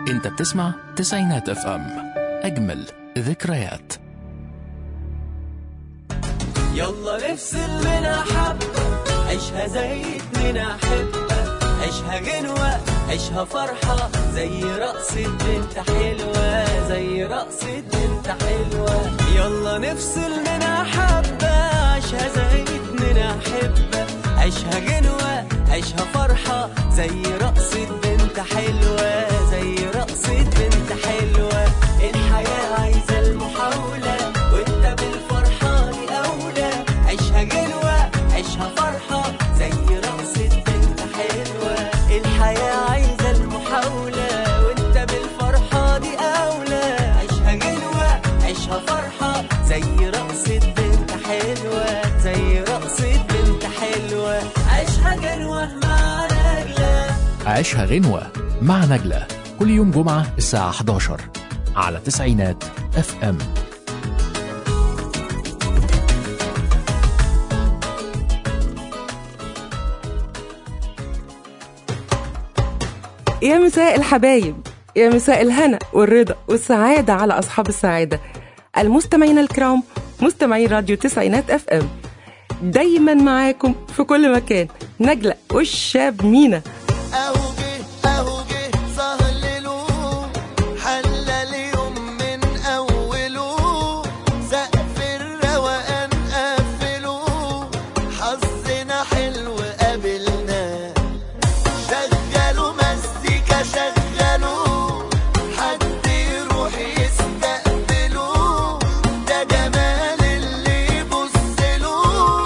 انت بتسمع تسعينات اف ام اجمل ذكريات يلا نفصل منها حبة عيشها زي اتنين أحبة عيشها غنوة عيشها فرحة زي رقصة بنت حلوة زي رقصة بنت حلوة يلا نفصل منها حبة عيشها زي اتنين أحبة عيشها غنوة عيشها فرحة زي رقصة بنت حلوة زي رقصة بنت حلوة الحياة عايزة المحاولة وانت بالفرحة دي أولى عيشها غنوة عيشها فرحة زي رقصة بنت حلوة الحياة عايزة المحاولة وانت بالفرحة دي أولى عيشها غنوة عيشها فرحة زي رقصة بنت حلوة زي رقصة بنت حلوة عيشها غنوة مع نجلة عيشها غنوة مع نجلة كل يوم جمعة الساعة 11 على تسعينات اف ام يا مساء الحبايب يا مساء الهنا والرضا والسعادة على أصحاب السعادة المستمعين الكرام مستمعين راديو تسعينات اف ام دايما معاكم في كل مكان نجلة والشاب مينا اهو جه اهو جه سهلله حلى اليوم من اوله سقف الروقان قفله حظنا حلو قابلنا شغلوا مزيكا شغلوا حد يروح يستقبله ده جمال اللي يبصله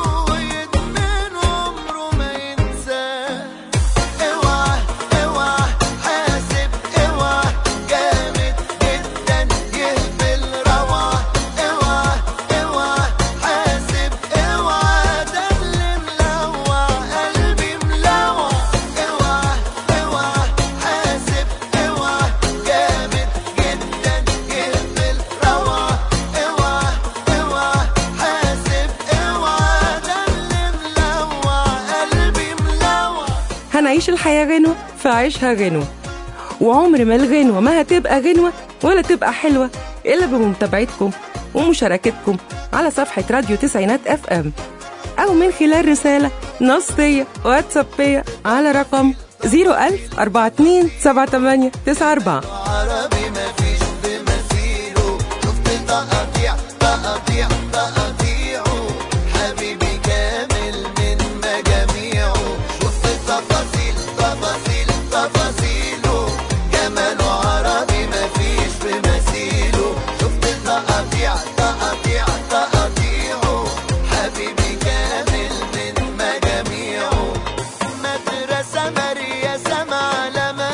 ويدمن عمره ما ينساه اوعى اوعى حاسب اوعى جامد جدا يهبل روعة اوعى اوعى حاسب اوعى ده اللي ملوع قلبي ملوع اوعى اوعى حاسب اوعى جامد جدا يهبل روعة اوعى اوعى حاسب اوعى ده اللي ملوع قلبي ملوع هنعيش الحياة غنوة فعيشها غنوة وعمر ما الغنوة ما هتبقى غنوة ولا تبقى حلوة إلا بمتابعتكم ومشاركتكم على صفحة راديو تسعينات اف ام أو من خلال رسالة نصية واتسابية على رقم 01000 42 78 94 عربي مفيش بمثيله شفت تقطيع تقطيع تقطيعه حبيبي كامل من مجاميعه شفت تفاصيل تفاصيل تفاصيله جماله عربي مفيش بمثيله شفت تقطيع تقطيع تقطيعه حبيبي كامل من مجاميعه مدرسة مريسة معلمة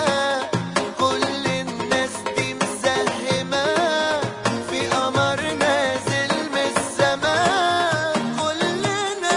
كل الناس دي مساهمة في قمر نازل من السماء كلنا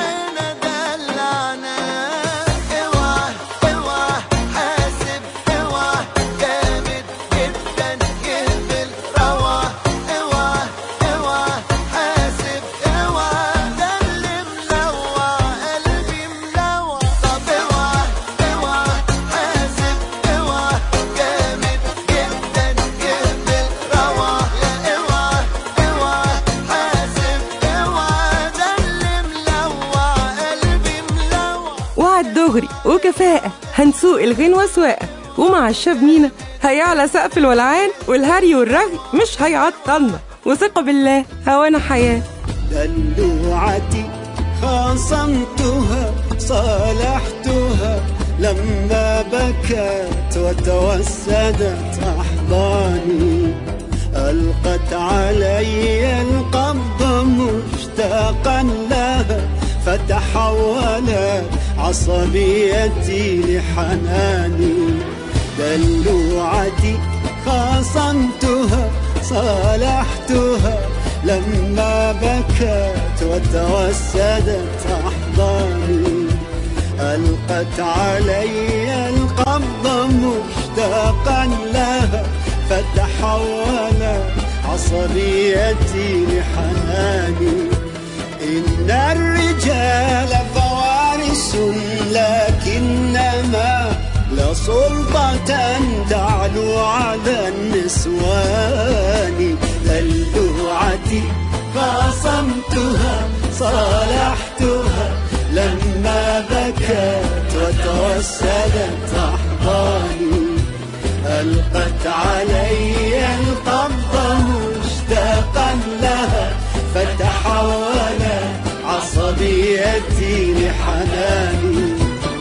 ندلعنا اوعى اوعى حاسب اوعى جامد جدا يهبل روعة اوعى اوعى حاسب اوعى ده اللي ملوع قلبي ملوع طب اوعى اوعى حاسب اوعى جامد جدا يهبل روعة اوعى اوعى حاسب اوعى ده اللي ملوع قلبي ملوع وعد دغري وكفاءة هنسوق الغنوة سواقة ومع الشاب مينا هيعلى سقف الولعان والهري والرغي مش هيعطلنا وثقة بالله هوانا حياة دلوعتي خاصمتها صالحتها لما بكت وتوسدت أحضاني ألقت علي القبض مشتاقا لها فتحولت عصبيتي لحناني دلوعتي خاصمتها صالحتها لما بكت وتوسدت أحضاني ألقت علي القبض مشتاقا لها فتحولت عصبيتي لحناني إن الرجال فوارس لكنما لا سلطة تعلو على النسوان دلوعتي خاصمتها صالحتها لما بكت وتوسدت أحضاني ألقت علي القبض مشتاقا لها فتحولت عصبيتي لحناني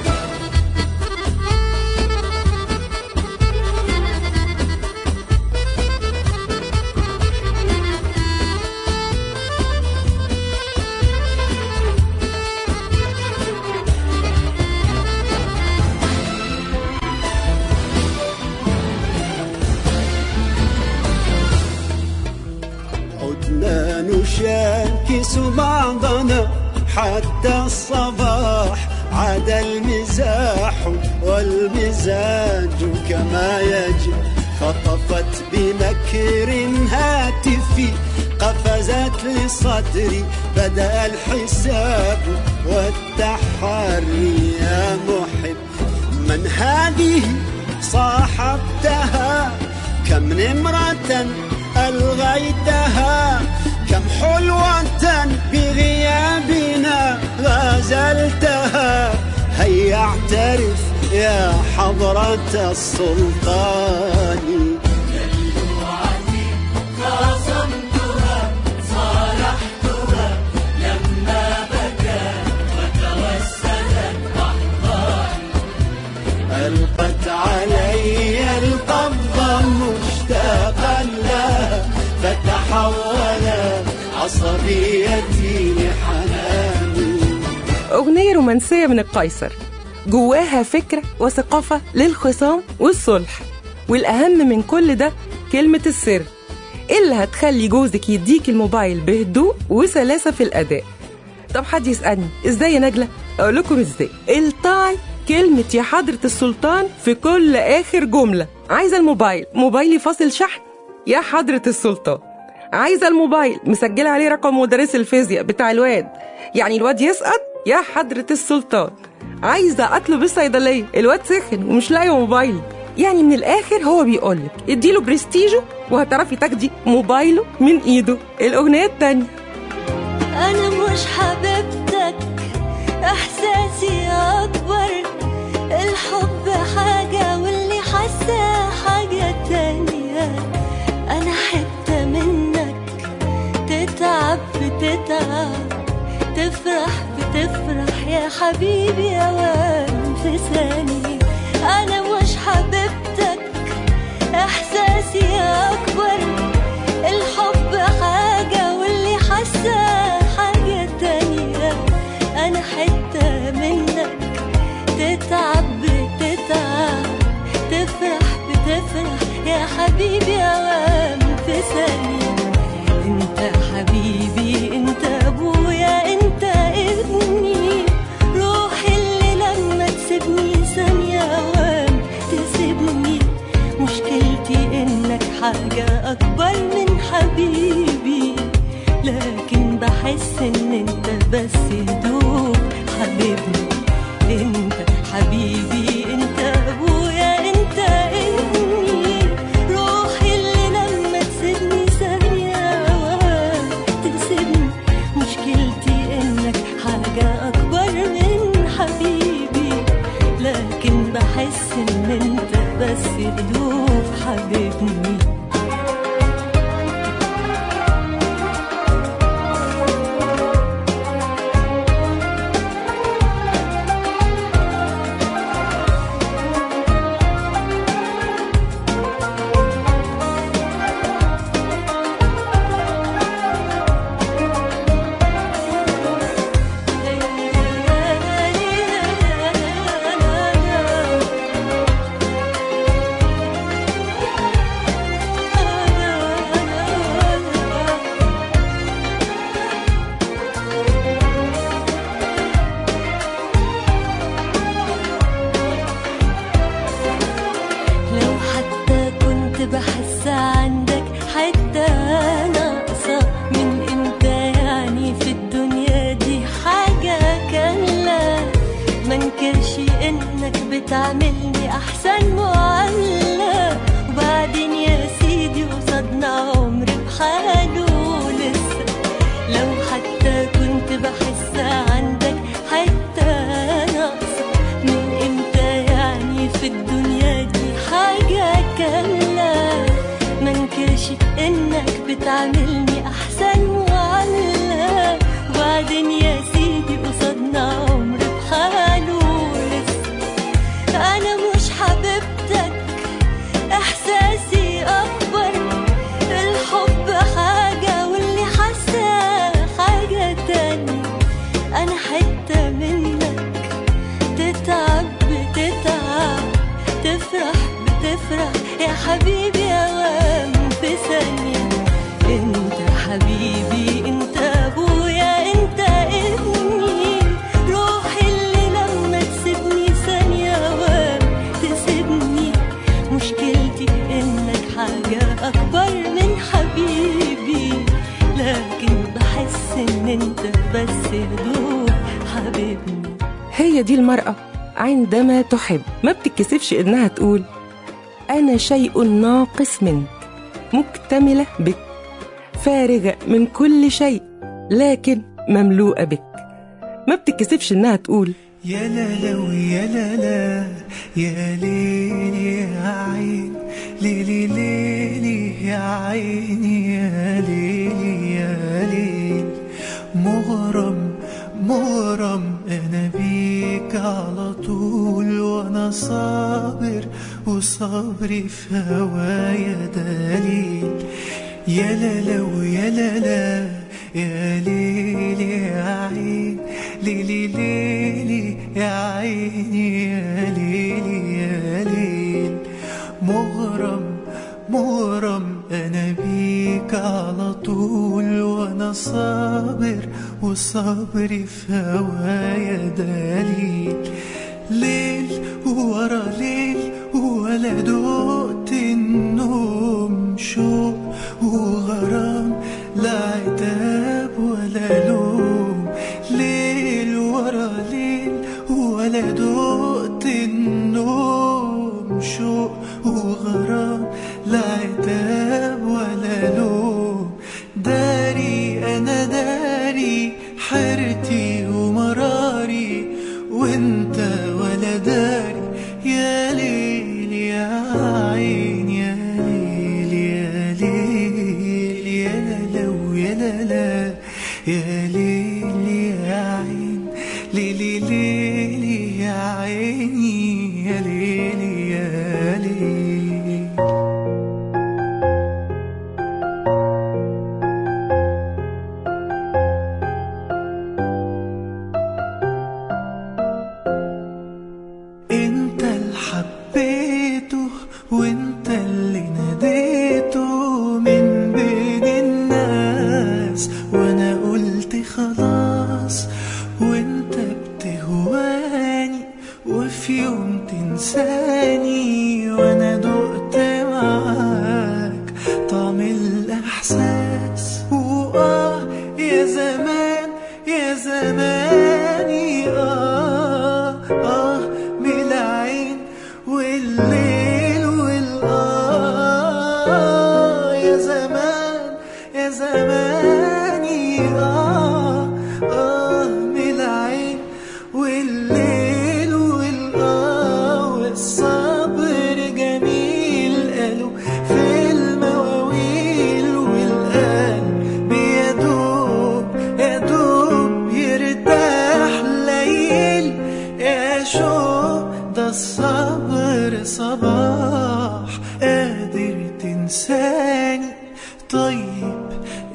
عدنا نشاكس بعضنا حتى الصباح عاد المزاح والمزاج كما يجب خطفت بمكر هاتفي قفزت لصدري بدأ الحساب والتحري يا محب من هذه صاحبتها كم نمرة ألغيتها كم حلوة بغيابنا غازلتها هيا اعترف يا حضرة السلطان ألقت علي القبض مشتاقا لها فتحولت عصبيتي لحناني أغنية رومانسية من القيصر جواها فكرة وثقافة للخصام والصلح والأهم من كل ده كلمة السر اللي هتخلي جوزك يديك الموبايل بهدوء وسلاسة في الأداء طب حد يسألني إزاي يا نجلة؟ أقول لكم إزاي الطاعي كلمة يا حضرة السلطان في كل آخر جملة عايزة الموبايل موبايلي فاصل شحن يا حضرة السلطان عايزة الموبايل مسجلة عليه رقم مدرس الفيزياء بتاع الواد يعني الواد يسقط يا حضرة السلطان عايزة أطلب الصيدلية الواد سخن ومش لاقي موبايلي يعني من الآخر هو بيقولك اديله برستيجه وهتعرفي تاخدي موبايله من إيده الأغنية التانية أنا مش حبيبتك إحساسي أكبر الحب حاجة واللي حاسة حاجة تانية أنا حتة منك تتعب بتتعب تفرح بتفرح يا حبيبي أوام في ثانية أنا مش حبيبتك إحساسي أكبر الحب حاجة واللي حاسة حاجة تانية أنا حتة منك تتعب بتتعب تفرح بتفرح يا حبيبي أوام في ثانية انت حبيبي انت ابويا انت ابني روحي اللي لما تسيبني ثانية اوام تسيبني مشكلتي انك حاجة اكبر من حبيبي لكن بحس ان انت بس هدوء حبيبني انت حبيبي انت ابويا انت ابني روحي اللي لما تسيبني ثانية تسيبني مشكلتي انك حاجة اكبر من حبيبي لكن بحس ان انت بس هدوء حبيبني لو حتى كنت بحس عندك حتى ناقصة من امتى يعني في الدنيا دي حاجة كاملة منكرش انك بتعملني احسن يا حبيبي اوام في ثانية انت حبيبي انت ابويا انت ابني روحي اللي لما تسيبني ثانية اوام تسيبني مشكلتي انك حاجة اكبر من حبيبي لكن بحس ان انت بس هدوء حبيبني هي دي المرأة عندما تحب ما بتتكسفش إنها تقول أنا شيء ناقص منك مكتملة بك فارغة من كل شيء لكن مملوءة بك ما بتتكسفش إنها تقول يا لا لو يا لا لا يا ليلي يا عين ليلي ليلي يا عيني يا ليلي يا ليل مغرم مغرم انا بيك على طول وانا صابر وصبري في هوايا دليل يا لا لو يا لا لا يا ليلي يا عين ليلي ليلي يا عيني يا ليلي يا ليل مغرم مغرم انا بيك على طول وانا صابر وصبري في هوايا دليل ليل ورا ليل ولا دقت النوم شوق وغرام لا عتاب ولا لوم ليل ورا ليل ولا دقت النوم شوق وغرام لا عتاب ولا لوم داري انا داري حيرتي ومراري وانت ولا داري يا ليل يا عين يا ليل يا ليل يا لا لو يا لا لا يا ليل يا عين ليلي ليلي يا عيني يا ليلي يا ليل انت اللي حبيته وانت اللي ناديته من بين الناس وانا قلت خلاص وانت بتهواني وفي يوم تنساني وانا دقت معاك طعم الاحساس واه يا زمان يا زماني اه اه من العين والليل والآه يا زمان يا زماني آه آه من العين والليل والآه والصبر جميل قالوا في المواويل والقلب يدوب يدوب يرتاح ليل يا شوق ده الصبر صباح قادر تنساني طيب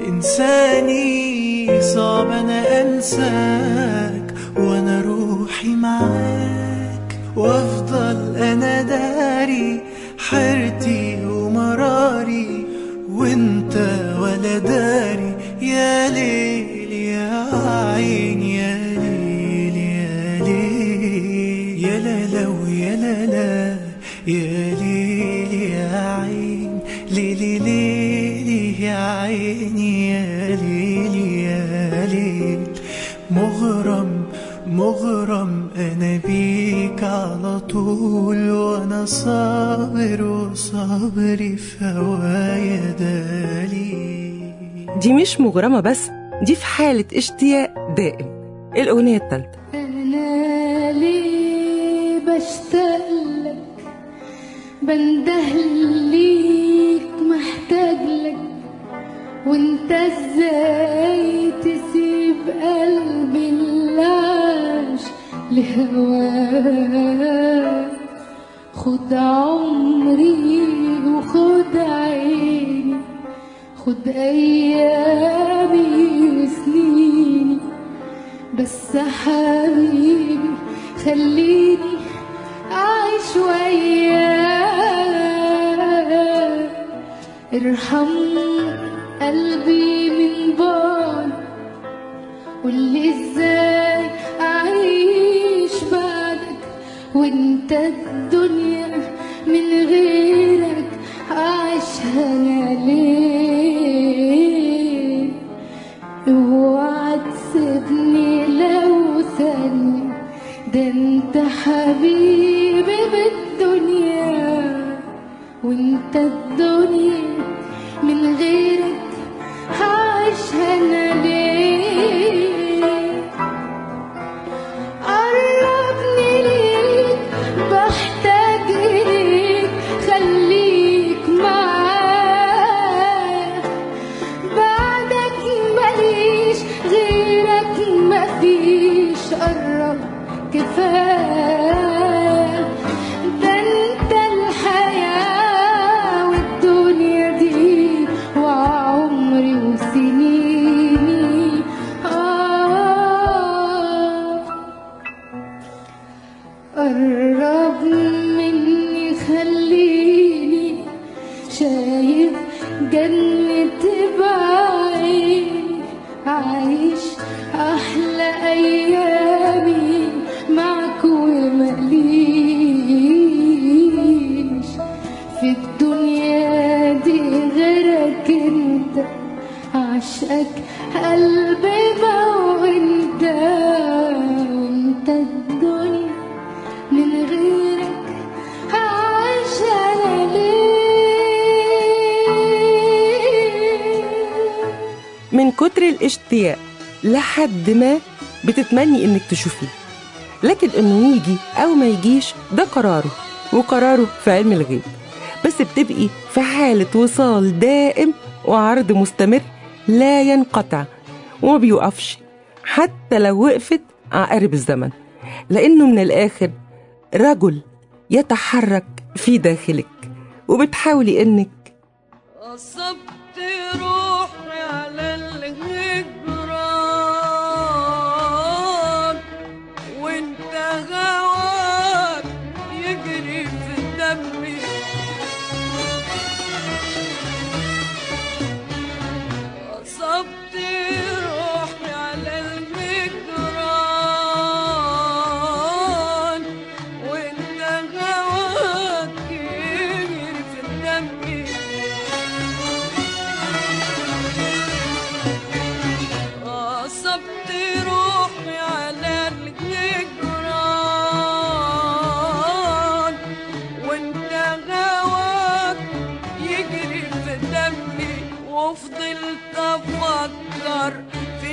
انساني صعب انا انساك وانا روحي معاك وافضل انا داري حيرتي ومراري وانت ولا داري يا ليل يا عين يا ليل يا ليل يا لا لو يا لا لا يا ليل يا عين ليلي ليلي يا عيني يا ليل يا ليل مغرم مغرم انا بيك على طول وانا صابر وصبري في هوايا دليل دي مش مغرمة بس دي في حالة اشتياق دائم الأغنية التالتة أنا ليه بشتاق لك بنده ليك محتاج لك وانت ازاي تسيب قلبي اللي عاش لهواك خد عمري وخد عيني خد ايامي وسنيني بس حبيبي خليني أعيش وياك ارحم قلبي من بعد قولي ازاي اعيش بعدك وانت الدنيا من غيرك عايشها انا ليه اوعى تسيبني لو ثانية ده انت حبيبي بالدنيا وانت الدنيا من غيرك عايشها انا ليه قربني ليك بحتاج ليك خليك معايا بعدك ماليش غيرك مفيش قرب كفاية ده انت الحياة والدنيا دي وعمري وسنيني آه قرب مني خليني شايف جنة بعيني عايش أحلى أيامي معك ومقليش في الدنيا دي غيرك انت عشقك قلبي ما وانت وانت الدنيا من غيرك عايش انا ليه من كتر الاشتياق لحد ما بتتمني انك تشوفيه لكن انه يجي او ما يجيش ده قراره وقراره في علم الغيب بس بتبقي في حالة وصال دائم وعرض مستمر لا ينقطع وما بيوقفش حتى لو وقفت عقارب الزمن لأنه من الآخر رجل يتحرك في داخلك وبتحاولي إنك قصبت روحي على الهجران وانت هواك يجري في دمي قصبت روحي على الهجران وانت هواك يجري في دمي غصبت روحي على الجدران وانت هواك يجري في دمي وفضلت افكر في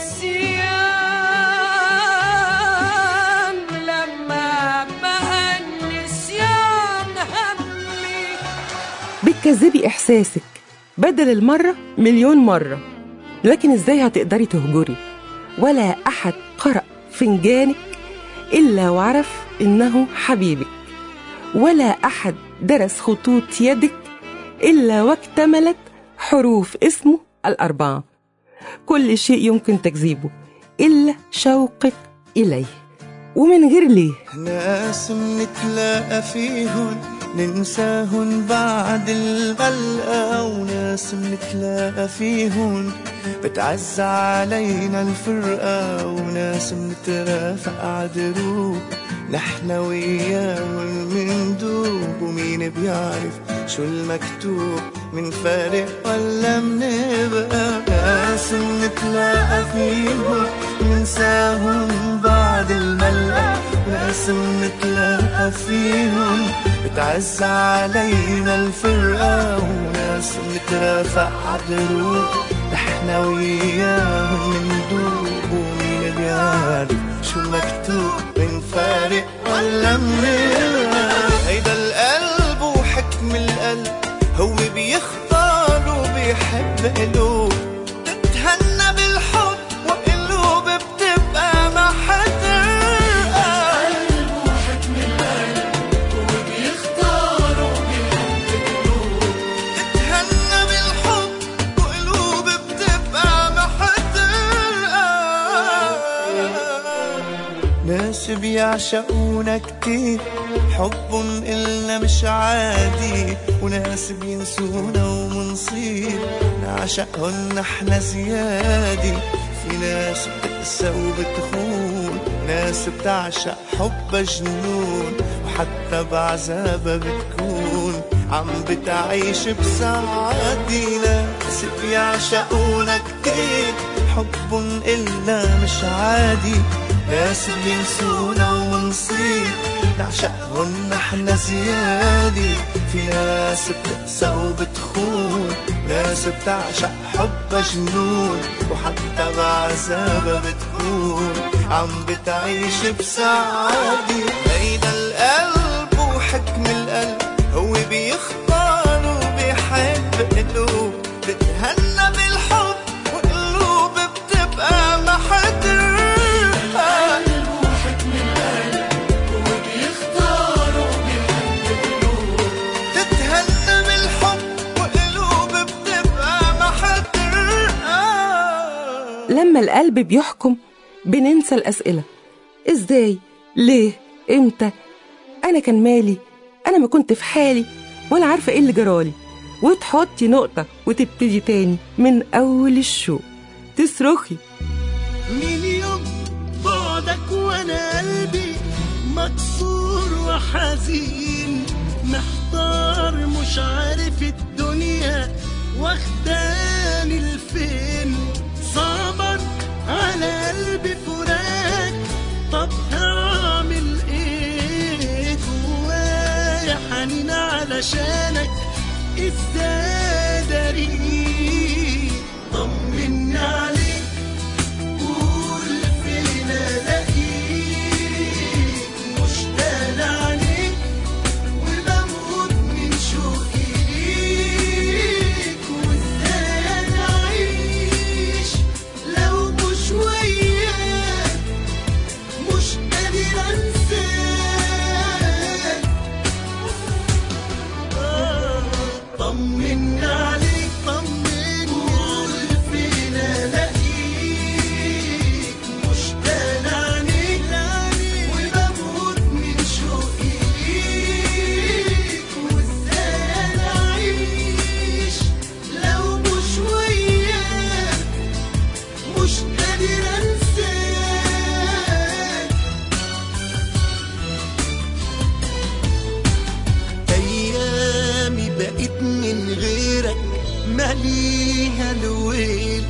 النسيان لما بقى النسيان همي بتكذبي إحساسك بدل المرة مليون مرة لكن إزاي هتقدري تهجري ولا أحد قرأ فنجانك إلا وعرف إنه حبيبك ولا أحد درس خطوط يدك إلا واكتملت حروف اسمه الأربعة كل شيء يمكن تكذيبه إلا شوقك إليه ومن غير ليه ناس نتلاقى فيهن ننساهن بعد الملقى وناس نتلاقى فيهن بتعز علينا الفرقة وناس بنترافق عدروب نحن وياهم مندوب ومين بيعرف شو المكتوب من فارق ولا منبقى ناس نتلاقى فيهم ننساهم بعد الملقى ناس نتلاقى فيهم بتعز علينا الفرقة وناس نترافق عدروب نحن وياهم مندوب ومين بيعرف شو مكتوب من فارق ولا منبقى هيدا القلب وحكم القلب هو بيختار وبيحب قلوب تتهنى بالحب وقلوب بتبقى ما حدا تتهنى بالحب وقلوب بتبقى ما حدا ناس بيعشقونا كتير حب إلنا مش عادي وناس بينسونا ومنصير نعشقهن احنا زيادي في ناس بتقسى وبتخون ناس بتعشق حب جنون وحتى بعذابها بتكون عم بتعيش بسعادة ناس بيعشقونا كتير حب إلنا مش عادي ناس بينسونا ومنصير نعشقهن احنا زيادة في ناس بتقسى وبتخون ناس بتعشق حب جنون وحتى بعذابها بتكون عم بتعيش بسعادة هيدا القلب وحكم القلب هو بيختار وبيحب قلوب بتهنى بالحب وقلوب بتبقى محدر تتهنى بالحب وقلوب بتبقى محدر لما القلب بيحكم بننسى الأسئلة إزاي؟ ليه؟ إمتى؟ أنا كان مالي؟ أنا ما كنت في حالي ولا عارفة إيه اللي جرالي وتحطي نقطة وتبتدي تاني من أول الشوق تصرخي من يوم بعدك وانا قلبي مكسور وحزين محتار مش عارف الدنيا واخداني لفين صعبا على قلبي فراق طب هعمل ايه جوايا حنين علشانك ازاي داري طمني عليك قول فين الاقيك مشتاق عليك وبموت من شوقي ليك وازاي انا اعيش لو مش وياك مش قادر انساك طمني عليك طمني قول فين الاقيك مشتاق عليك وبموت من شوقي ليك وازاي انا اعيش لو مش وياك مش قادر انساك ايامي بقيت من غيرك ماليها الويل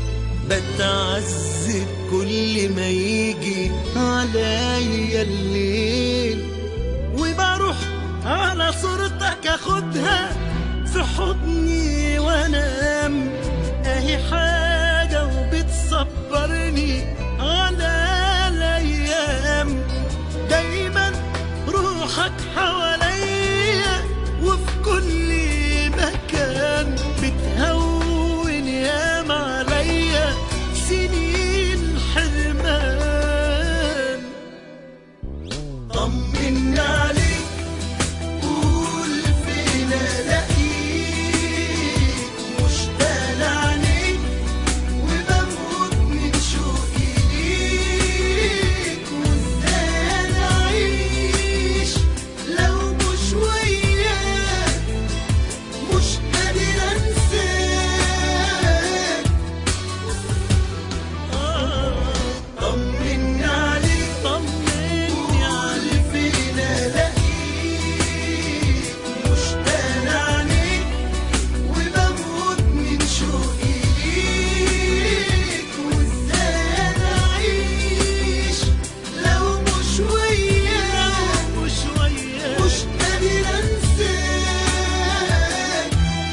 بتعذب كل ما يجي عليا الليل وبروح على صورتك اخدها في حضني وانام اهي حاجة وبتصبرني على الايام دايما روحك حواليا وفي كل مكان بتهون ياما عليا سنين حرمان طمني عليك قول فين الاقيك مشتاق عليك وبموت من شوقي ليك وازاي انا اعيش لو مش وياك مش قادر انساك طمني عليك طمني عليك فين الاقيك مشتاق عليك وبموت من شوقي ليك وازاي انا اعيش لو مش وياك مش وياك مش قادر انساك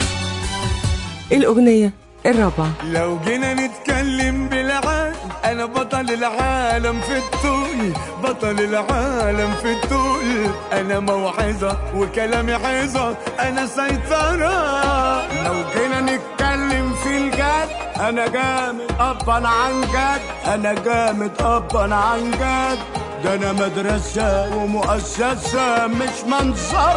الأغنية الرابعة لو جينا نتكلم بالعقل انا بطل العالم في الطول بطل العالم في الطول انا موعظة وكلامي حيظة انا سيطرة لو جينا نتكلم في الجد انا جامد ابا عن جد انا جامد ابا عن جد ده انا مدرسة ومؤسسة مش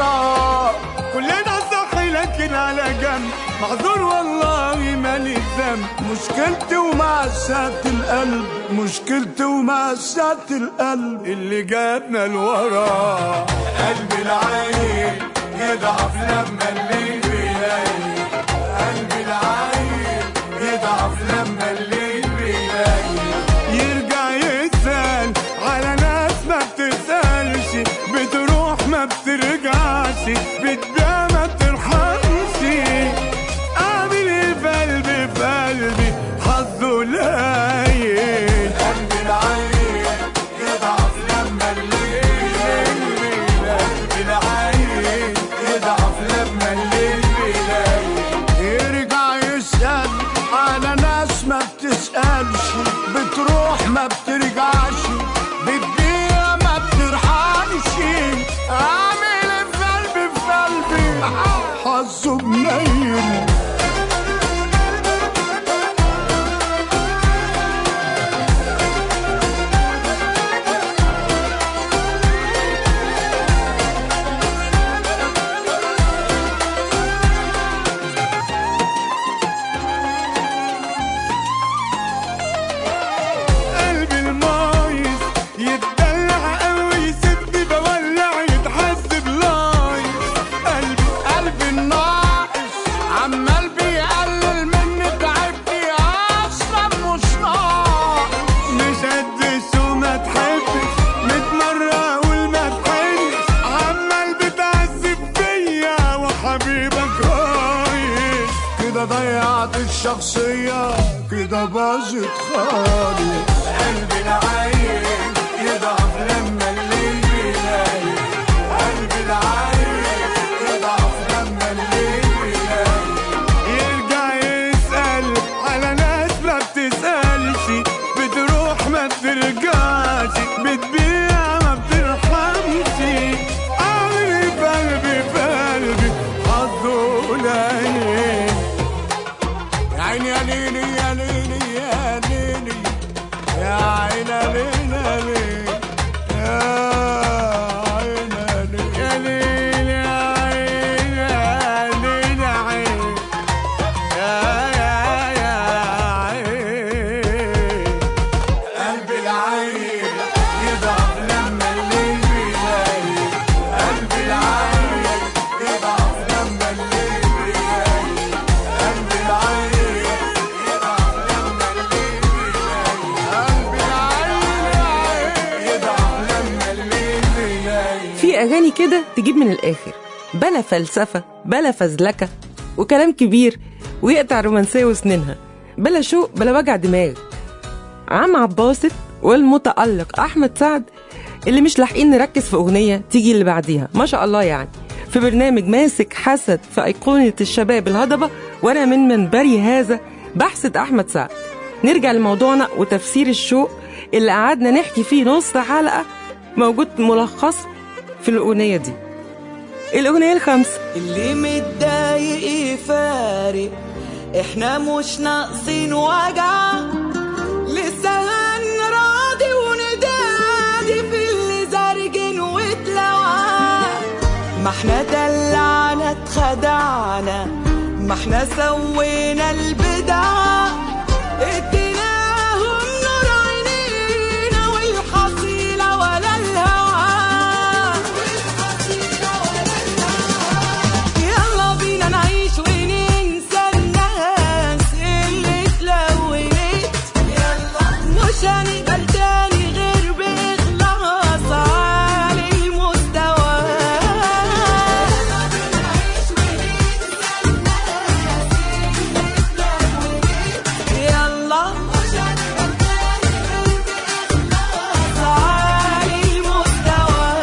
منظرة كلنا صح لكن على جنب معذور والله مالي ذنب الكلام مشكلتي ومأساة القلب مشكلتي ومأساة القلب اللي جابنا لورا قلبي العين يضعف لما الليل بيلاقي قلبي العين يضعف لما الليل بيلاقي يرجع يسأل على ناس ما بتسألش بتروح ما بترجعش بتبيع ما بترحمش اعمل ايه في قلبي في قلبي حظه قليل قلبي العين يضعف لما الليل قلبي العين يضعف لما الليل بيلاقي يرجع يسأل على ناس ما بتسألش بتروح ما بترجعش بتبيع ما بترحمش اعمل ايه في قلبي في قلبي حظه منيل قلبي المايس يتدلع قوي يسيبني بولع يتحسب لايس قلبي قلبي الناقص عمال بيقلل مني تعبني اصلا مش ناقص مش قد شو ما تحبش ميت مرة اقول ما تحلش عمال بتعذب فيا وحبيبك رايح كده ضيعت الشخصية كده باظت خالص قلبي العين يضعف لما الليل بيلاقي قلبي العين يضعف لما الليل بيلاقي يرجع يسأل على ناس ما بتسألش بتروح ما بترجعش بتبيع ما بترحمش أعمل إيه في قلبي في قلبي حظه قليل يا عيني يا ليلي يا ليلي يا ليلي يا عيني يا ليلي يا ليلي يا عيني يا ليلي يا ليلي يا ليلي يا عيني يا يا يا عيني قلبي العين يضعف لما الليل بيلاقي قلبي العين يضعف لما الليل بيلاقي قلبي العين يضعف لما الليل بيلاقي قلبي العين يضعف لما الليل بيلاقي في اغاني كده تجيب من الاخر بلا فلسفه بلا فزلكه وكلام كبير ويقطع رومانسيه وسنينها بلا شوق بلا وجع دماغ عم عباسط والمتألق أحمد سعد اللي مش لاحقين نركز في أغنية تيجي اللي بعديها ما شاء الله يعني في برنامج ماسك حسد في أيقونة الشباب الهضبة وأنا من منبري هذا بحث أحمد سعد نرجع لموضوعنا وتفسير الشوق اللي قعدنا نحكي فيه نص حلقة موجود ملخص في الأغنية دي الأغنية الخامسة اللي متضايق يفارق احنا مش ناقصين وجع لسه هنراضي وندادي في اللي زرجن واتلوى ما احنا دلعنا اتخدعنا ما احنا سوينا البدع اديناهم نور عينينا والحصيلة ولا الهوى يلا بينا نعيش وننسى الناس اللي اتلونت مش هنقبل تاني غير بإخلاص عالي المستوى يلا عالي المستوى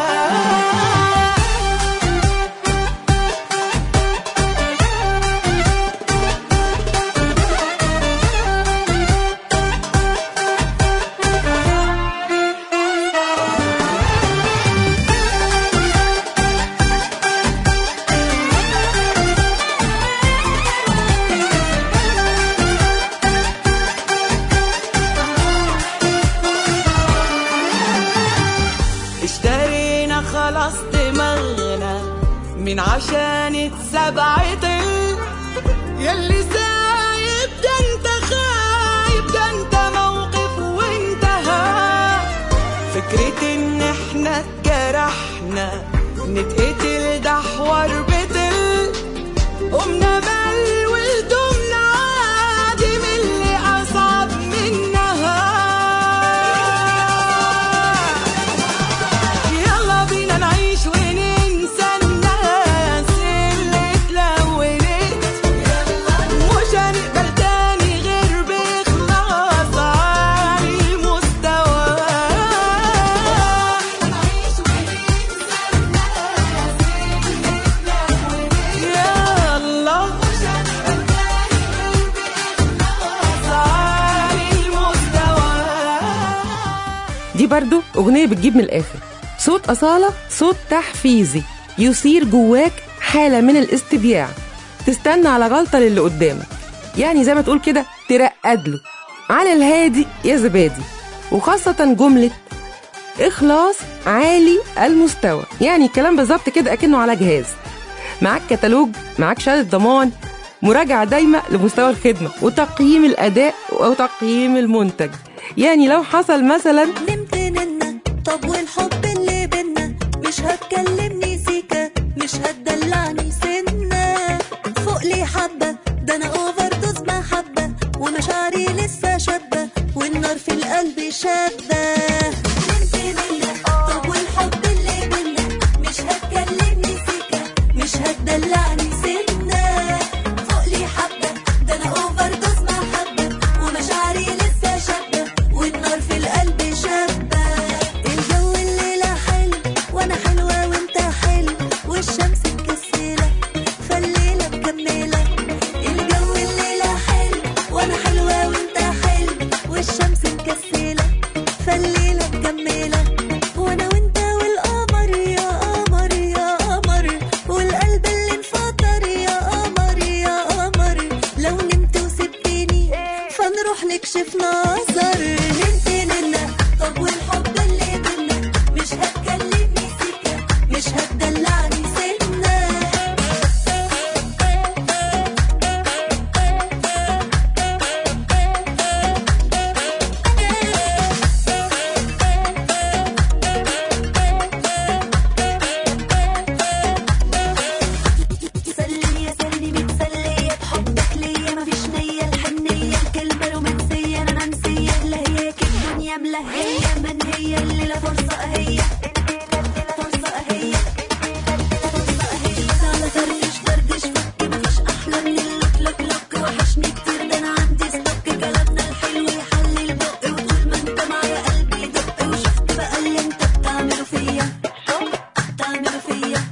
اشترينا خلاص دماغنا من عشان اتسبعت يلي سايب ده انت فكرة ان احنا اتجرحنا نتقتل ده حوار بتل قمنا بل ولدمنا عادي من اللي اصعب منها يلا بينا نعيش وننسى الناس اللي اتلونت مش هنقبل تاني غير بإخلاص عالي المستوى يلا عالي المستوى دي برضو أغنية بتجيب من الآخر صوت أصالة صوت تحفيزي يثير جواك حالة من الاستبياع تستنى على غلطة للي قدامك يعني زي ما تقول كده ترقد له على الهادي يا زبادي وخاصة جملة إخلاص عالي المستوى يعني الكلام بالظبط كده أكنه على جهاز معاك كتالوج معاك شهادة ضمان مراجعة دايمة لمستوى الخدمة وتقييم الأداء وتقييم المنتج يعني لو حصل مثلا نمت ننا طب والحب اللي بينا مش هتكلمني سيكا مش هتدلعني سنة فوق لي حبة ده انا اوفر دوز محبة ومشاعري لسه شابة والنار في القلب شابة نمت ننا طب والحب اللي بينا مش هتكلمني سيكا مش هتدلعني سنة فوق لي حبة ده انا اوفر دوز محبة ومشاعري لسه شابة والنار في القلب شابة الجو الليلة حلو وانا حلوة وانت حلو والشمس مكسلة فالليلة مكملة الجو الليلة حلو وانا حلوة وانت حلو والشمس مكسلة فالليلة مكملة وانا وانت والقمر يا قمر يا قمر والقلب اللي انفطر يا قمر يا قمر لو نمت وسبتني فنروح نكشف نظر نمت ننا طب والحب اللي بينا مش هتكلمني سكة مش هتدلعني سنة سلية سلني متسلية بحبك ليا مفيش نية الحنية الكلمة رومانسية أنا منسية لهياك الدنيا ملهية من هي الليلة فرصة أهي فرصة أهي فرصة أهي تعالى فرفش دردش فك مفيش أحلى من اللوك لوك لوك وحشني كتير ده أنا عندي ستوك كلامنا الحلو يحلي البق وطول ما أنت معايا قلبي يدق وشفت بقى اللي أنت بتعمله فيا بتعمله فيا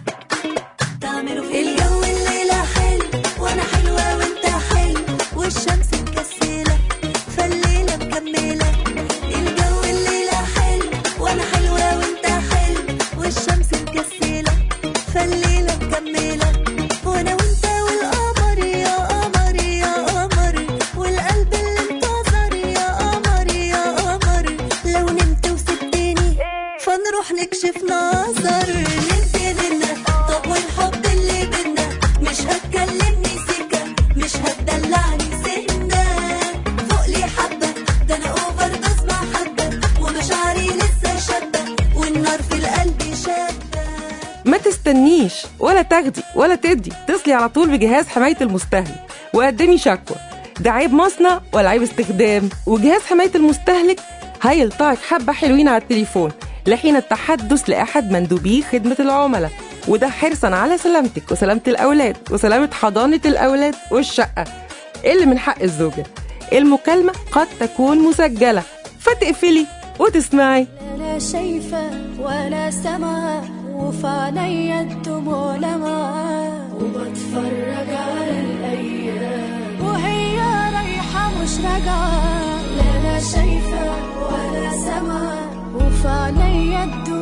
تعملوا في الجو الليلة حلو وانا حلوة وانت حلو والشمس مكسلة فالليلة مكملة الجو الليلة حلو وانا حلوة وانت حلو والشمس مكسلة فالليلة مكملة وانا وانت والقمر يا قمر يا قمر والقلب اللي انتظر يا قمر يا قمر لو نمت وسبتني فنروح نكشف نظر نمت ننا طب والحب اللي بينا مش هتكلمني سكة مش هتدلعني سنة فوق لي حبة ده انا اوفر دوز محبة ومشاعري لسه شابة والنار في القلب شابة ما تستنيش ولا تاخدي ولا تدي اتصلي على طول بجهاز حماية المستهلك وقدمي شكوى ده عيب مصنع ولا عيب استخدام وجهاز حماية المستهلك هيلطعك حبة حلوين على التليفون لحين التحدث لأحد مندوبي خدمة العملاء وده حرصا على سلامتك وسلامة الأولاد وسلامة حضانة الأولاد والشقة اللي من حق الزوجة المكالمة قد تكون مسجلة فتقفلي وتسمعي لا شايفة ولا سمع وفي عينيا الدموع لمعة وبتفرج على الأيام وهي رايحة مش راجعة لا لا شايفة ولا سمع وفي عينيا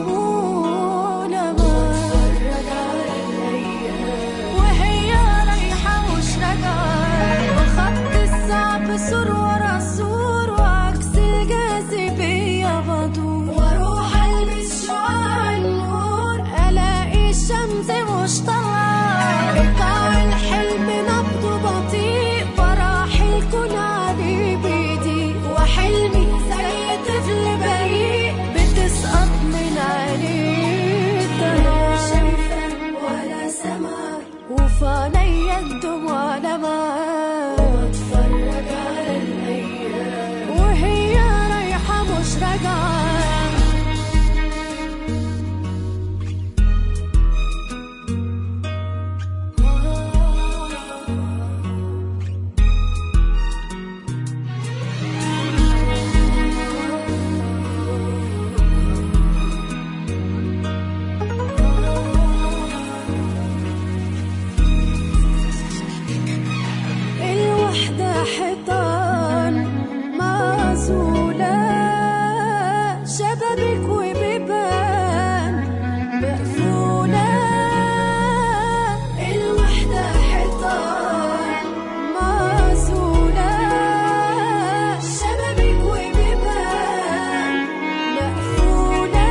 الدموع لمعة وبتفرج على الأيام وهي رايحة مش راجعة وخط الصعب سور ورا سور وعكس الجاذبية بدور واروح البس شعاع النور الاقي الشمس مش طالعة قطع الحلم نبضه بطيء براحل كل عليه بيضيق وحلمي زي طفل بريء بتسقط وفي عينيا الدموع لمعان وبتفرج على الأيام وهي رايحة مش راجعة الوحدة حيطان معزولة شبابك وبيبان مقفولة الوحدة حيطان معزولة شبابك وبيبان مقفولة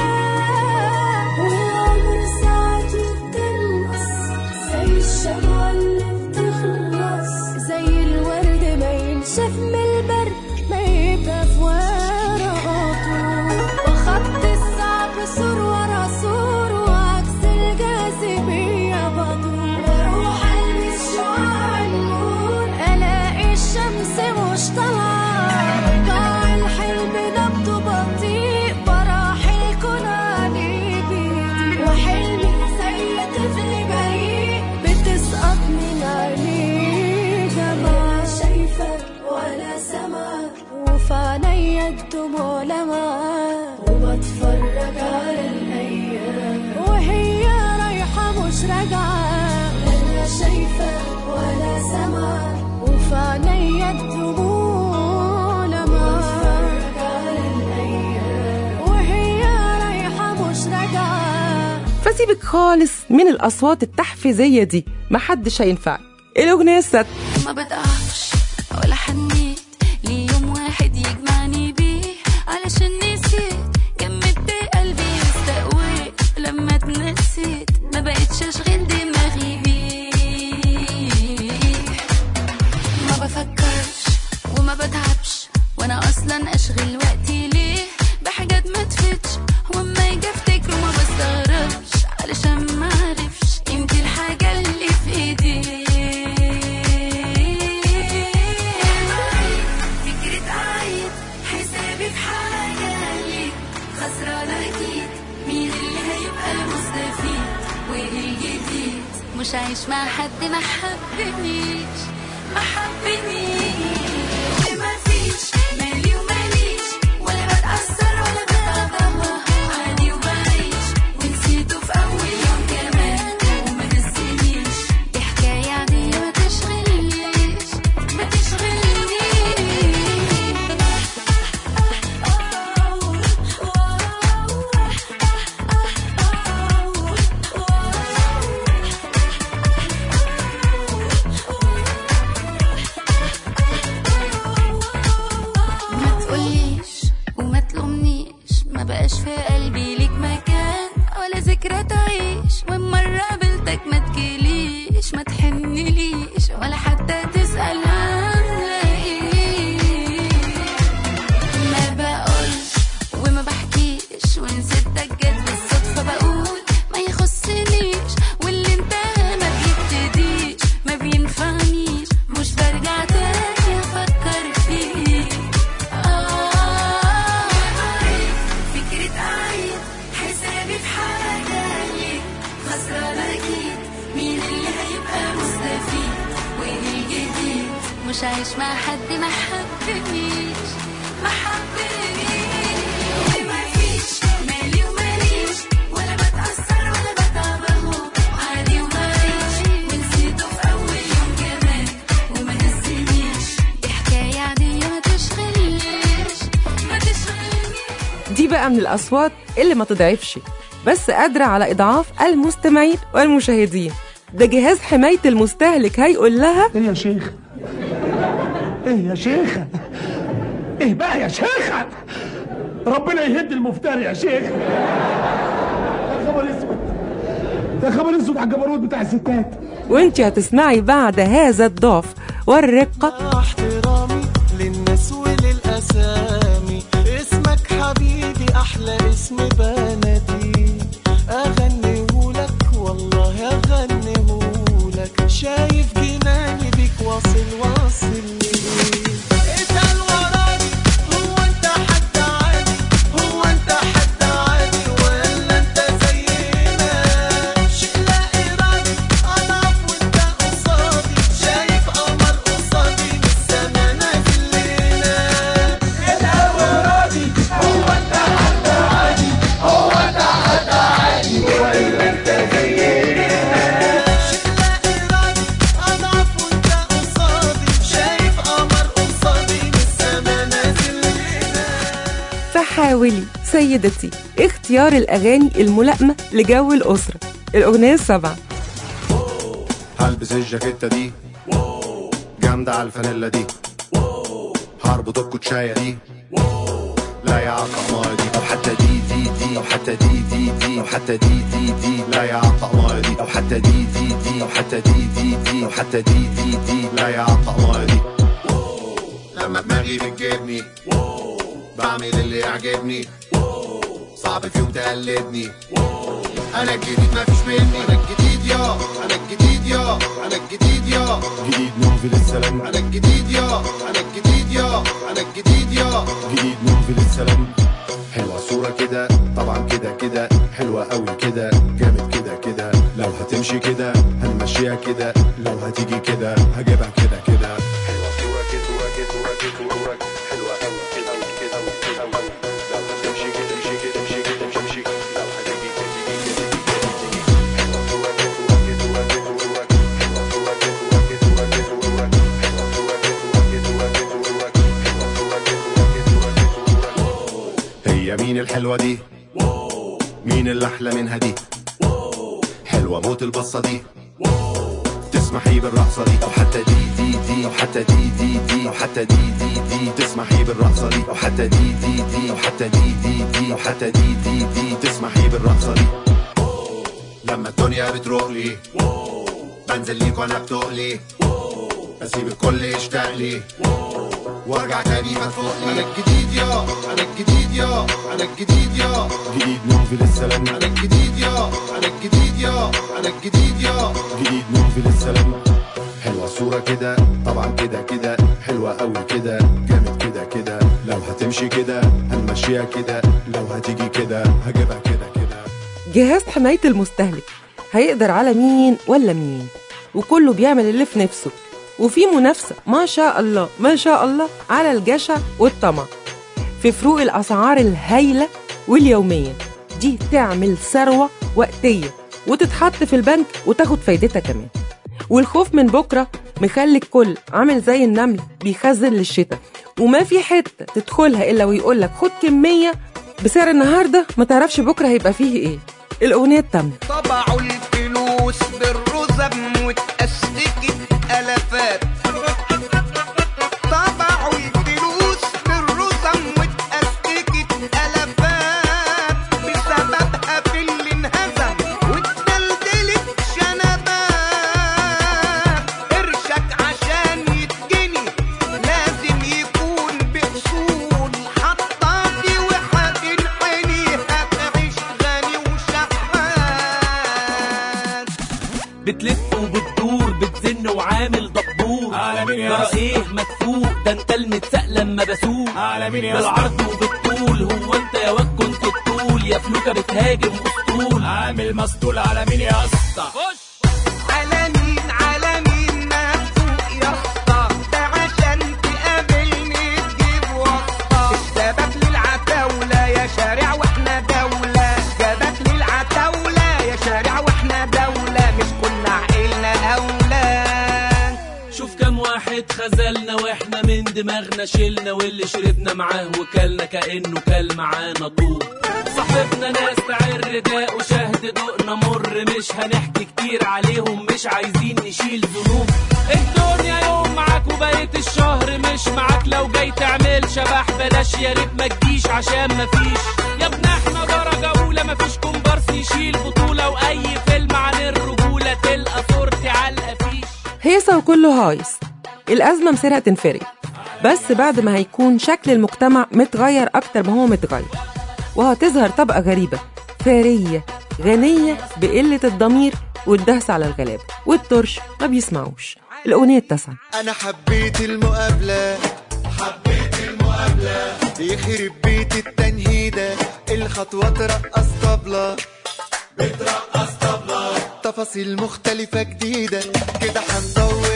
والعمر ساعته بتنقص زي الشمعة اللي بتخلص زي الورد ما ينشف من البرد ما يبقى في ورقاته وخط الصعب سور ورا سور وعكس الجاذبية بدور بروح ألمس شعاع النور ألاقي الشمس مش طالعة ضاع الحلم نبضه بطيء براحل كون عليه بيدي وحلمي زي طفل بريء بتسقط من عينيه دمعة شايفة ولا سمع وفي عينيا الدموع لمعة وبتفرج على الأيام وهي رايحة مش راجعة لا شايفة ولا سمع وفي عينيا الدموع لمعة وبتفرج على الأيام وهي رايحة مش راجعة فسيبك خالص من الأصوات التحفيزية دي محدش هينفعك الأغنية الست ما بضعفش ولا حنيت ليوم واحد يجمعني بيه علشان نسيت جمدت قلبي واستقويت لما اتنسيت ما بقتش اشغل دماغي بيه ما بفكرش وما بتعبش وانا اصلا اشغل وقتي ليه بحاجات ما تفتش واما يجي افتكر ما بستغربش علشان ما اعرفش قيمة الحاجة اللي في ايدي فكرة عايد حسابي في حاجة ليك خسرانة أكيد مين اللي هيبقى المستفيد وإيه الجديد مش عايش مع حد ما حبنيش ما حبنيش وما فيش مالي وماليش ولا بتأثر ولا بتغضب عادي وبعيش ونسيته في أول يوم كمان وما نسينيش دي حكاية عادية ما تشغلنيش ما تشغلنيش ما تقوليش وما تلومنيش ما بقاش في قلبي ليك مكان ولا ذكرى تعيش ومرة قابلتك ما تجيليش ما تحنليش ولا حتى تسأل عاملة ايه ما بقولش وما بحكيش ونسيتك جت بالصدفة بقول ما يخصنيش واللي انتهى ما بيبتديش ما بينفعنيش مش برجع تاني افكر فيه آه فكرة عايد حسابي في حاجة ليك خسرانة أكيد مين اللي هيبقى مستفيد وإيه الجديد مش عايش مع حد ما حبنيش ما حبنيش وما فيش مالي وماليش ولا بتأثر ولا بتعب أهو عادي وبعيش ونسيته في أول يوم كمان وما نسينيش دي حكاية عادية ما تشغلنيش ما تشغلنيش دي بقى من الأصوات اللي ما تضعفش بس قادرة على إضعاف المستمعين والمشاهدين ده جهاز حماية المستهلك هيقول لها ايه يا شيخ ايه يا شيخة ايه بقى يا شيخة ربنا يهد المفتري يا شيخ يا خبر اسود يا خبر اسود على الجبروت بتاع الستات وانت هتسمعي بعد هذا الضعف والرقة احترامي للناس وللأسامي اسمك حبيبي أحلى اسم بنادي أغنيهولك والله أغنيهولك شايف جناني بيك واصل واصل ليه اسأل وراني هو انت حد عادي هو انت حد عادي ولا انت زينا شيء لا ارادي اضعف وانت قصادي شايف قمر قصادي من السما نازل لينا اسأل وراني هو انت حد عادي هو انت حد عادي ولا انت زينا شيء لا ارادي اضعف وانت قصادي شايف قمر قصادي من السما نازل لينا فحاولي سيدتي اختيار الأغاني الملائمة لجو الأسرة الأغنية السابعة هلبس الجاكيتة دي جامدة على الفانيلا دي هربط الكوتشاية دي لا يا عالطقماية دي أو حتى دي دي دي أو حتى دي دي دي أو حتى دي دي دي لا يا عالطقماية دي أو حتى دي دي دي أو حتى دي دي دي أو حتى دي دي دي لا يا عالطقماية دي لما دماغي بتجيبني بعمل اللي يعجبني صعب في يوم تقلدني انا الجديد مفيش مني انا الجديد يا انا الجديد يا انا الجديد يا جديد نوفي للسلام انا الجديد يا انا الجديد يا انا الجديد يا جديد نوفي للسلام حلوة صورة كده طبعا كده كده حلوة قوي كده جامد كده كده لو هتمشي كده هنمشيها كده لو هتيجي كده هجيبها كده كده حلوة صورة كده كده كده كده حلوة قوي كده كده كده قوي لو هتمشي كده امشي كده امشي كده امشي امشي لو هتيجي كده تيجي كده تيجي كده تيجي حلوة صورة كده كده كده حلوة صورة كده كده كده حلوة صورة كده كده هي مين الحلوة دي مين اللي أحلى منها دي حلوة موت البصة دي تسمحي بالرقصة دي أو حتى دي دي دي أو حتى دي دي دي أو حتى دي دي دي تسمحي بالرقصة دي أو حتى دي دي دي أو حتى دي دي دي أو حتى دي دي دي تسمحي بالرقصة دي لما الدنيا بتروق لي بنزل ليك وانا بتقلي بسيب الكل يشتاق لي وارجع تاني مدفوق لي انا الجديد يا انا الجديد يا انا الجديد يا جديد نوفي للسلام انا الجديد يا انا الجديد يا انا الجديد يا جديد نوفي للسلام حلوة صورة كده طبعا كده كده حلوة قوي كده جامد كده كده لو هتمشي كده هنمشيها كده لو هتيجي كده هجيبها كده كده جهاز حماية المستهلك هيقدر على مين ولا مين وكله بيعمل اللي في نفسه وفي منافسة ما شاء الله ما شاء الله على الجشع والطمع في فروق الأسعار الهايلة واليومية دي تعمل ثروة وقتية وتتحط في البنك وتاخد فايدتها كمان والخوف من بكرة مخلي الكل عامل زي النمل بيخزن للشتاء وما في حتة تدخلها إلا ويقولك خد كمية بسعر النهاردة ما تعرفش بكرة هيبقى فيه إيه الأغنية التامنة طبعوا الفلوس بالرزم واتأسكت ألفات طبعوا الفلوس بالرزم واتأسكت ألفات بسببها في اللي انهزم واتدلدلت شنبات قرشك عشان يتجني لازم يكون بأصول حطاطي وهتنحني هتعيش غني وشحات بتلف وبتدور بتزن وعامل دبور على مين يا ترى اسطى؟ ايه مدفوق ده انت المتساق لما بسوق على مين يا اسطى؟ بالعرض وبالطول هو انت يا واد كنت الطول يا فلوكه بتهاجم اسطول عامل مسطول على مين يا اسطى خش على مين على مين مبسوط يا اسطى ده عشان تقابلني تجيب واسطة السبب للعتاولة يا شارع واحنا دولة سبب للعتاولة يا شارع واحنا دولة مش كنا عقلنا أولى شوف كم واحد خذلنا واحنا من دماغنا شلنا واللي شربنا معاه وكلنا كأنه كل معانا طوب صاحبنا ناس تعر داء وشهد دقنا مر مش هنحكي كتير عليهم مش عايزين نشيل ذنوب الدنيا يوم معاك وبقيت الشهر مش معاك لو جاي تعمل شبح بلاش يا ريت ما تجيش عشان مفيش يا ابن احنا درجة أولى مفيش كومبارس يشيل بطولة وأي فيلم عن الرجولة تلقى صورتي على الأفيش هيصة وكله هايص الأزمة مسيرها تنفرج بس بعد ما هيكون شكل المجتمع متغير أكتر ما هو متغير وهتظهر طبقة غريبة ثرية غنية بقلة الضمير والدهس على الغلابة والطرش ما بيسمعوش الأغنية التاسعة انا حبيت المقابلة حبيت المقابلة يخرب بيت التنهيدة الخطوة ترقص طبلة بترقص طبلة تفاصيل مختلفة جديدة كده هنطول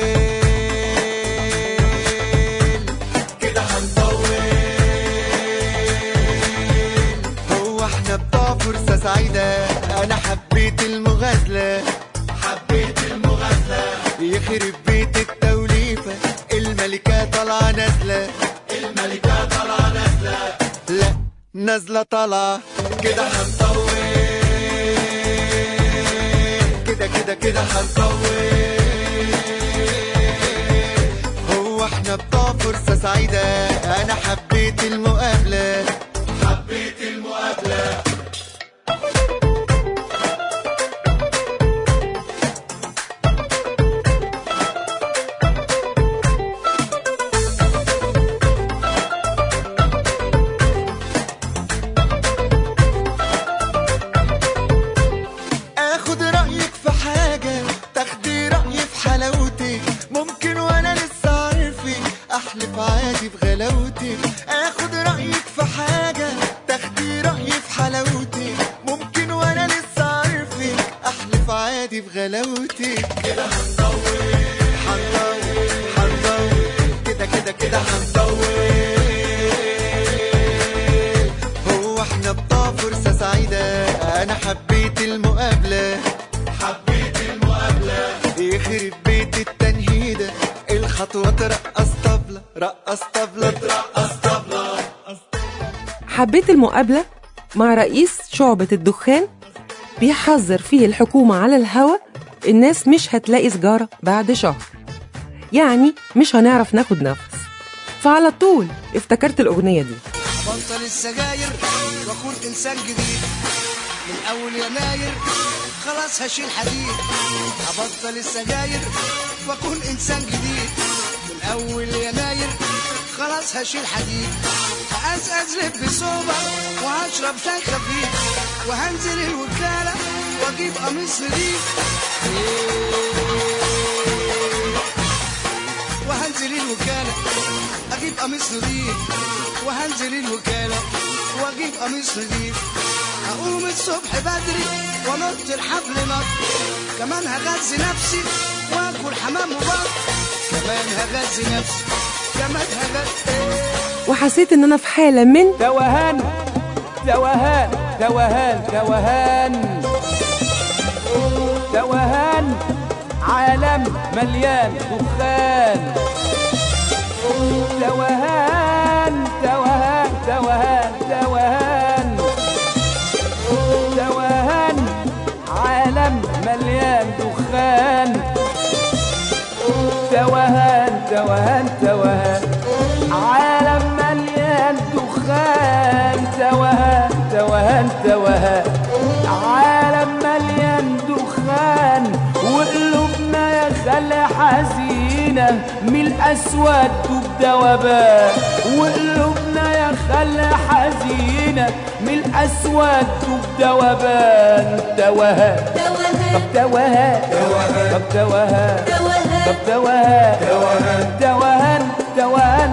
كده هنطول هو احنا بتوع فرصة سعيدة انا حبيت المغازلة حبيت المغازلة يخرب بيت التوليفة الملكة طالعة نازلة الملكة طالعة نازلة لا نازلة طالعة كده هنطول كده كده كده هنطول هو احنا بتوع فرصة سعيدة انا حبيت المقابلة حبيت المقابلة اخد رايك في حاجه تاخدي رايي في حلاوتك ممكن وانا لسه عارفك احلف عادي بغلاوتك اخد رايك في حاجه تاخدي رايي في حلاوتك ممكن وانا لسه عارفك احلف عادي بغلاوتك كده هنطول هنطول هنطول كده كده كده هنطول هو احنا بتوع فرصة سعيدة أنا حبيت المقابلة حبيت المقابلة يخرب بيت التنهيدة الخطوة ترقص طبلة رقص طبلة ترقص طبلة حبيت المقابلة مع رئيس شعبة الدخان بيحذر فيه الحكومة على الهوا الناس مش هتلاقي سجارة بعد شهر يعني مش هنعرف ناخد نفس فعلى طول افتكرت الأغنية دي بطل السجاير واكون انسان جديد من اول يناير خلاص هشيل حديد هبطل السجاير واكون انسان جديد من اول يناير خلاص هشيل حديد هأزأز لب بصوبة وهشرب شاي خفيف وهنزل الوكالة واجيب قميص نضيف وهنزل الوكالة اجيب قميص نضيف وهنزل الوكالة واجيب قميص نضيف هقوم الصبح بدري وانط الحبل نط كمان هغذي نفسي واكل حمام وبط كمان هغذي نفسي كمان هغذي وحسيت ان انا في حالة من توهان توهان توهان توهان توهان عالم مليان دخان توهان توهان توهان توهان توهان عالم مليان دخان توهان توهان توهان عالم مليان دخان توهان توهان توهان عالم مليان دخان وقلوبنا يا خلي حزينة من الأسود وبدوبان وقلوبنا يا خلي حزينة من الأسود وبدوبان توهان طب توهان طب توهان طب توهان توهان توهان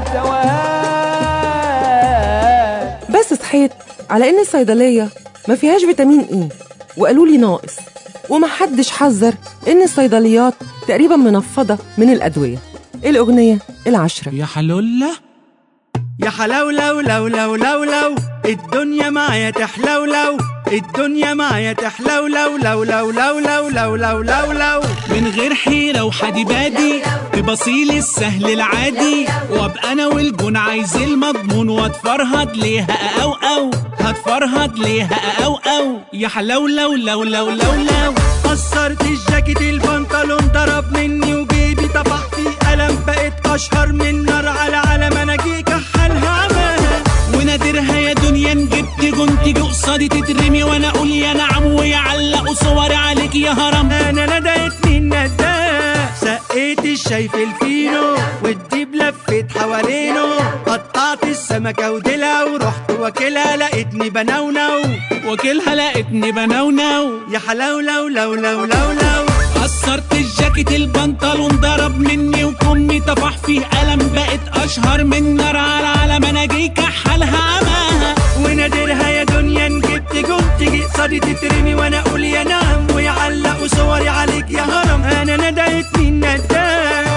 توهان بس صحيت على ان الصيدلية ما فيهاش فيتامين اي وقالوا لي ناقص ومحدش حذر ان الصيدليات تقريبا منفضة من الأدوية الأغنية العشرة يا حلولة يا حلولو لو لو لو لو الدنيا معايا تحلولو الدنيا معايا تحلولو لو لو لو لو لو لو لو لو من غير حيرة وحدي بادي تبصيل السهل العادي وابقى انا والجون عايز المضمون واتفرهد ليها او او هتفرهد ليها او او يا حلولو لو لو لو لو قصرت الجاكيت البنطلون ضرب مني وجيبي طفح فيه قلم بقيت اشهر من نار على علم انا جي كحلها عماها ونادرها يا دنيا جبت جون تيجي قصادي تترمي وانا اقول يا نعم ويعلقوا صوري عليك يا هرم انا ندهتني النداه سقيت الشاي في الفينو والديب لفت حوالينه قطعت السقف سمكة ودلع ورحت واكلها لقيتني بنونو واكلها لقيتني بنونو يا حلاولو لو لو لو لو قصرت الجاكيت البنطلون ضرب مني وكمي طفح فيه قلم بقت اشهر من نار على علم انا جاي كحلها عماها ونادرها يا دنيا جبت جون تيجي قصادي تترمي وانا اقول يا نعم ويعلقوا صوري عليك يا هرم انا ندهت مين نداه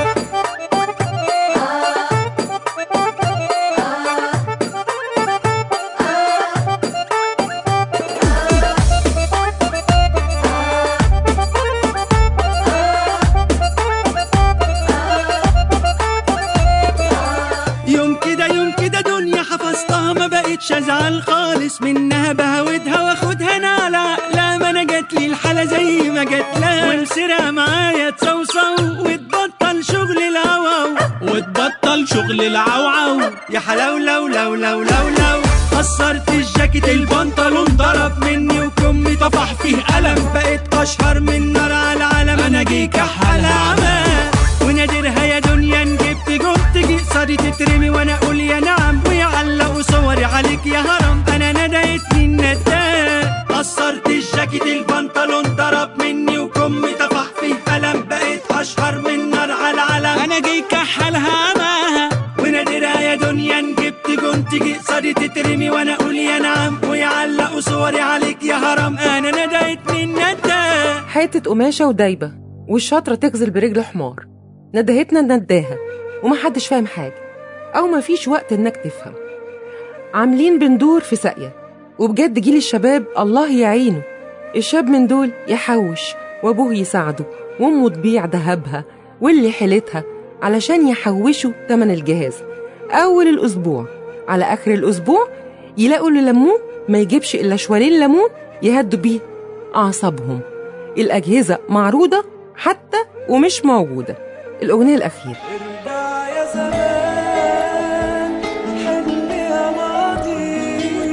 يوم كده يوم كده دنيا حفظتها ما بقتش ازعل خالص منها بهودها واخدها انا على عقلها ما انا جات لي الحاله زي ما جات لها والسرقه معايا تصوصو وتبطل شغل العوو وتبطل شغل العوعو يا حلاولو لو لو لو لو قصرت الجاكيت البنطلون ضرب مني وكمي طفح فيه قلم بقيت اشهر من نار على العالم انا جي كحل عمى ونادرها يا دنيا جبت جون تجي قصادي تترمي وانا اقول يا نعم ويعلقوا صوري عليك يا هرم انا ندهتني النداه قصرت الجاكيت البنطلون ضرب مني وكمي طفح فيه قلم بقيت اشهر من نار على العالم انا جاي كحلها عماها ونادرها يا دنيا جبت جون تيجي قصادي تترمي وانا اقول يا نعم ويعلقوا صوري عليك يا هرم انا ندهتني النداه حتة قماشة ودايبة والشاطرة تغزل برجل حمار ندهتنا نداها ومحدش فاهم حاجة أو مفيش وقت إنك تفهم عاملين بندور في ساقية وبجد جيل الشباب الله يعينه الشاب من دول يحوش وأبوه يساعده وأمه تبيع دهبها واللي حيلتها علشان يحوشوا تمن الجهاز أول الأسبوع على آخر الأسبوع يلاقوا اللي لموه ما يجيبش إلا شوالين ليمون يهدوا بيه أعصابهم الأجهزة معروضة حتى ومش موجودة الأغنية الأخيرة ارجع يا زمان حن يا ماضي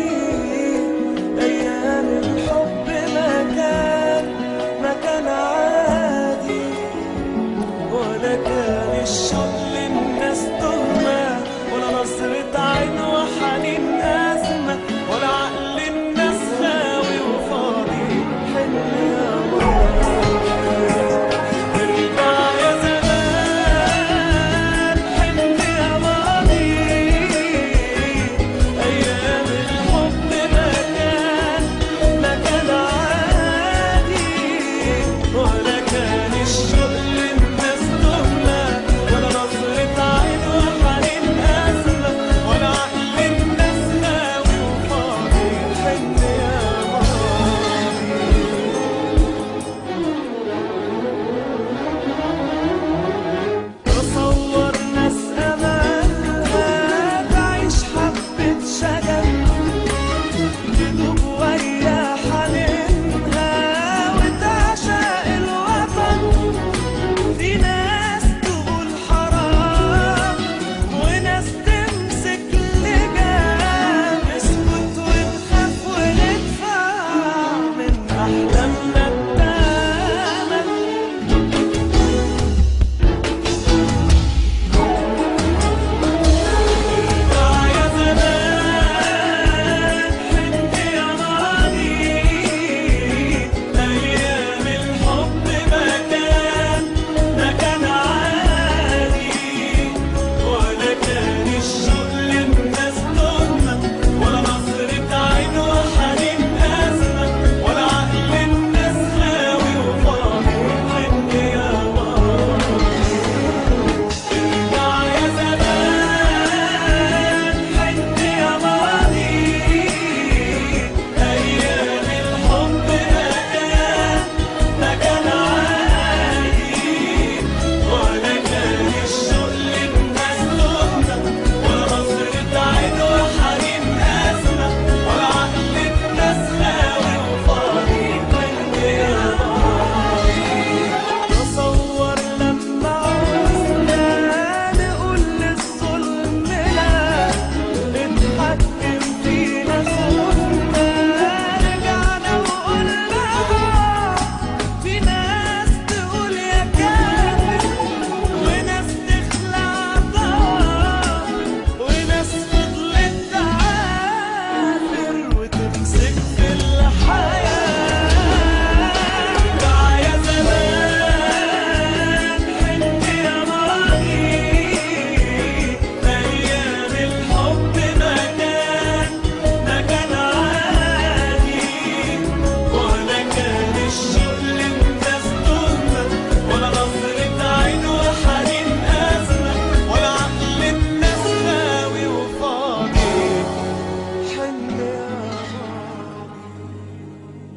ايام الحب ما كان ما كان عادي ولا كان الشغل الناس تهمة ولا نظرة عين وحنين أزمة ولا عقل الناس خاوي وفاضي حن يا ماضي ارجع يا زمان حن يا ماضي أيام الحب ما كان ما كان عادي ولا كان الشغل الناس تهمة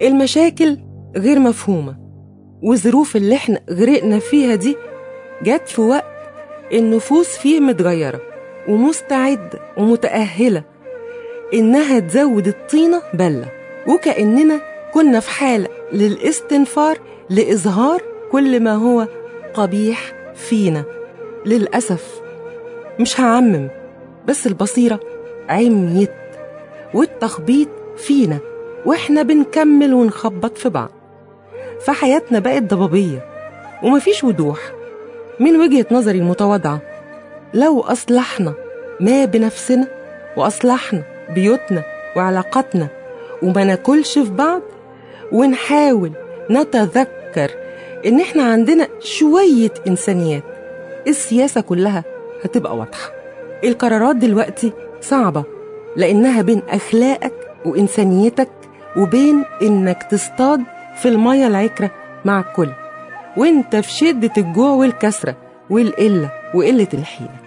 المشاكل غير مفهومة والظروف اللي احنا غرقنا فيها دي جت في وقت النفوس فيه متغيرة ومستعدة ومتأهلة إنها تزود الطينة بلة وكأننا كنا في حالة للاستنفار لإظهار كل ما هو قبيح فينا للأسف مش هعمم بس البصيرة عميت والتخبيط فينا واحنا بنكمل ونخبط في بعض فحياتنا بقت ضبابية ومفيش وضوح من وجهة نظري المتواضعة لو أصلحنا ما بنفسنا وأصلحنا بيوتنا وعلاقاتنا وما ناكلش في بعض ونحاول نتذكر إن إحنا عندنا شوية إنسانيات السياسة كلها هتبقى واضحة القرارات دلوقتي صعبة لأنها بين أخلاقك وإنسانيتك وبين إنك تصطاد في المية العكرة مع الكل وإنت في شدة الجوع والكسرة والقلة وقلة الحيلة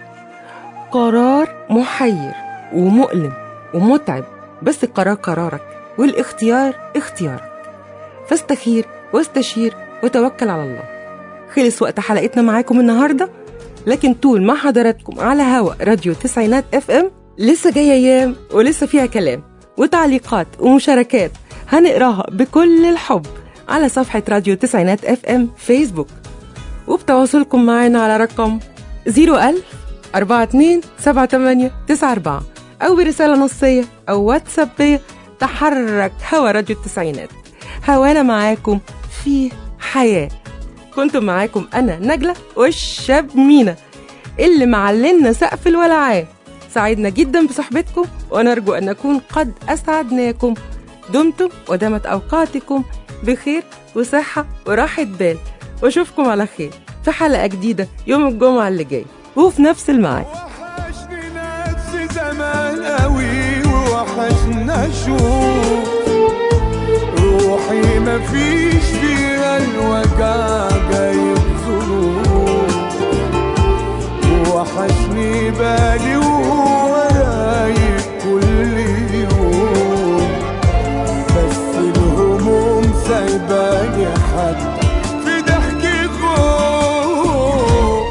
قرار محير ومؤلم ومتعب بس القرار قرارك والاختيار اختيارك فاستخير واستشير وتوكل على الله خلص وقت حلقتنا معاكم النهارده لكن طول ما حضراتكم على هوا راديو تسعينات اف ام لسه جايه ايام ولسه فيها كلام وتعليقات ومشاركات هنقراها بكل الحب على صفحة راديو تسعينات اف ام فيسبوك وبتواصلكم معنا على رقم 01000 42 78 94 أو برسالة نصية أو واتسابية تحرك هوا راديو التسعينات هوانا معاكم فيه حياة كنتم معاكم أنا نجلة والشاب مينا اللي معلنا سقف الولعان سعدنا جدا بصحبتكم ونرجو أن نكون قد أسعدناكم دمتم ودامت أوقاتكم بخير وصحة وراحة بال واشوفكم على خير في حلقة جديدة يوم الجمعة اللي جاي وفي نفس الميعاد نفس زمان قوي ووحشنا شوف روحي مفيش فيها الوجع جايب ظروف وحشني بالي وهو رايق كل يوم بس الهموم سايباني حتى في ضحكي خوف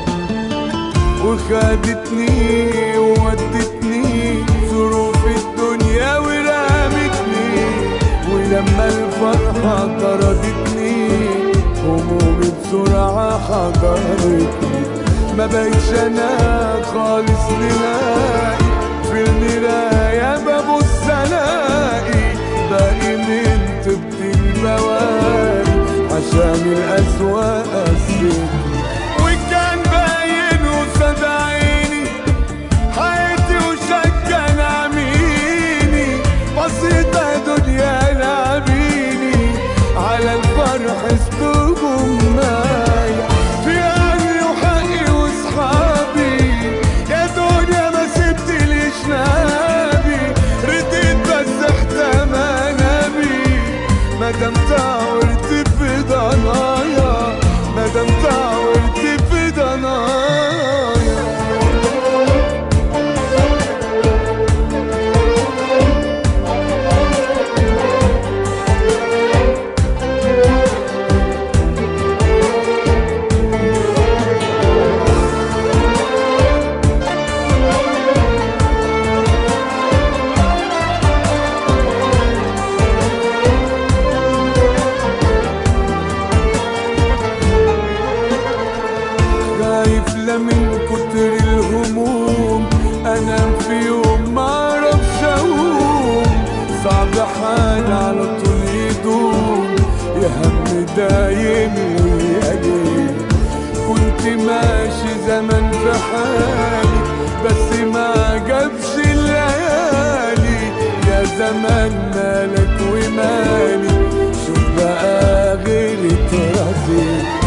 وخدتني وودتني ظروف الدنيا ورمتني ولما الفرحة طردتني همومي بسرعة حضرتني ما بقتش انا خالص نلاقي في المراية ببص الاقي باقي من طبت البواري عشان الأسواق قسيت وكان باين وصد عيني حياتي وشكا نعميني بسيطة دنيا لعبيني على الفرح استوهم معايا في أهلي وحقي وصحابي يا دنيا ما سبتليش نابي رديت بس احتمى نبي مادام تعورت في ضنايا مادام تعورت في ضنايا خايف لا من كتر الهموم انام في يوم ما اعرفش اقوم صعب حال على طول يدوم يا هم دايم ليالي كنت ماشي زمان في حالي بس ما جابش الليالي يا زمان مالك ومالي شوف بقى غيري ترازي